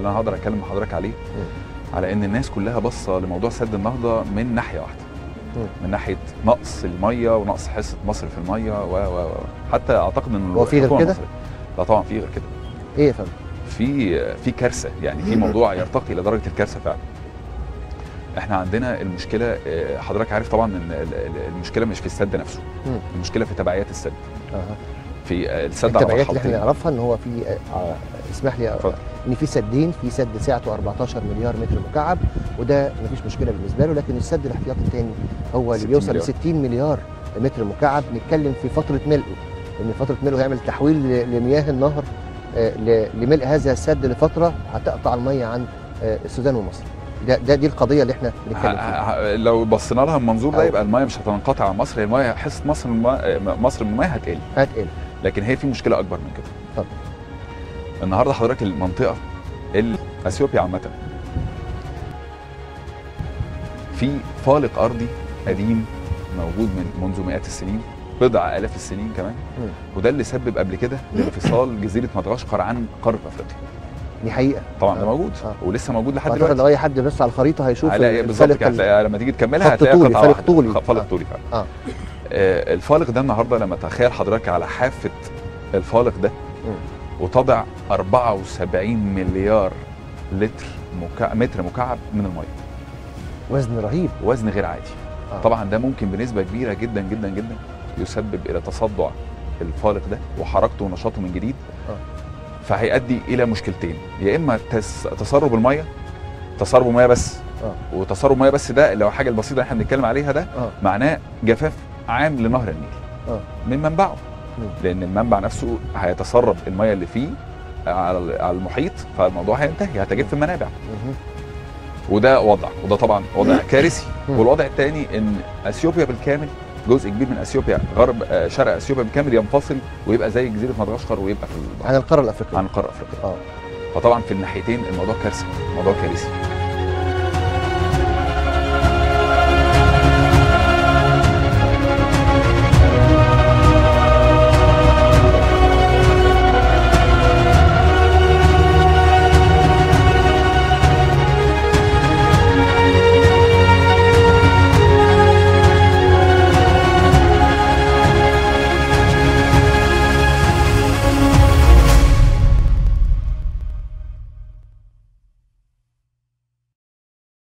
اللي انا هقدر اتكلم مع حضرتك عليه على ان الناس كلها باصه لموضوع سد النهضه من ناحيه واحده مم. من ناحيه نقص الميه ونقص حصه مصر في الميه و و و حتى اعتقد ان هو في غير الحكومة كده؟ المصرية- لا طبعا في غير كده ايه يا فندم في في كارثه يعني في موضوع يرتقي الى درجه الكارثه فعلا احنا عندنا المشكله آه، حضرتك عارف طبعا ان ال- ال- المشكله مش في السد نفسه مم. المشكله في تبعيات السد اها في آه، السد على التبعيات اللي احنا مرحلتين نعرفها ان هو في آه، اسمح لي اتفضل. ان في سدين في سد سعته 14 مليار متر مكعب وده مفيش مشكله بالنسبه له لكن السد الاحتياطي الثاني هو اللي 60 بيوصل ل مليار. 60 مليار متر مكعب نتكلم في فتره ملئه لان فتره ملئه هيعمل تحويل ل- لمياه النهر آه، ل- لملء هذا السد لفتره هتقطع الميه عن آه، السودان ومصر ده, ده دي القضيه اللي احنا بنتكلم فيها ه- ه- لو بصينا لها من المنظور ده أو. يبقى المايه مش هتنقطع عن مصر هي المايه حصه مصر من الماء- مصر من المايه هتقل هتقل لكن هي في مشكله اكبر من كده اتفضل. النهارده حضرتك المنطقه ال- اثيوبيا عامه في فالق ارضي قديم موجود من منذ مئات السنين بضع الاف السنين كمان مم. وده اللي سبب قبل كده لانفصال جزيره مدغشقر عن قاره افريقيا دي حقيقه طبعا ده آه. موجود آه. ولسه موجود لحد اعتقد لو دلوقتي اي حد بس على الخريطه هيشوف هلاقي بالظبط الفلك كده ال- هتلاقي لما تيجي تكملها خط هتلاقي طولي، قطعه فالق واحدة. طولي. خ- فالق آه. طولي فعلا اه آه، الفالق ده النهارده لما تخيل حضرتك على حافه الفالق ده مم. وتضع 74 مليار لتر مكع... متر مكعب من الميه وزن رهيب وزن غير عادي آه. طبعا ده ممكن بنسبه كبيره جدا جدا جدا يسبب الى تصدع الفالق ده وحركته ونشاطه من جديد آه. فهيؤدي الى مشكلتين يا اما تس... تسرب الميه تسرب الميه بس آه. وتسرب الميه بس ده لو حاجه البسيطه اللي احنا بنتكلم عليها ده اه معناه جفاف عام لنهر النيل آه. من منبعه مم. لان المنبع نفسه هيتسرب الميه اللي فيه على على المحيط فالموضوع هينتهي هتجف في المنابع مهم. وده وضع وده طبعا وضع كارثي مم. والوضع الثاني ان اثيوبيا بالكامل جزء كبير من اثيوبيا غرب آه، شرق اثيوبيا بالكامل ينفصل ويبقى زي جزيره مدغشقر ويبقى في البحر عن القاره الافريقيه عن قاره افريقيا اه فطبعا في الناحيتين الموضوع كارثي الموضوع كارثي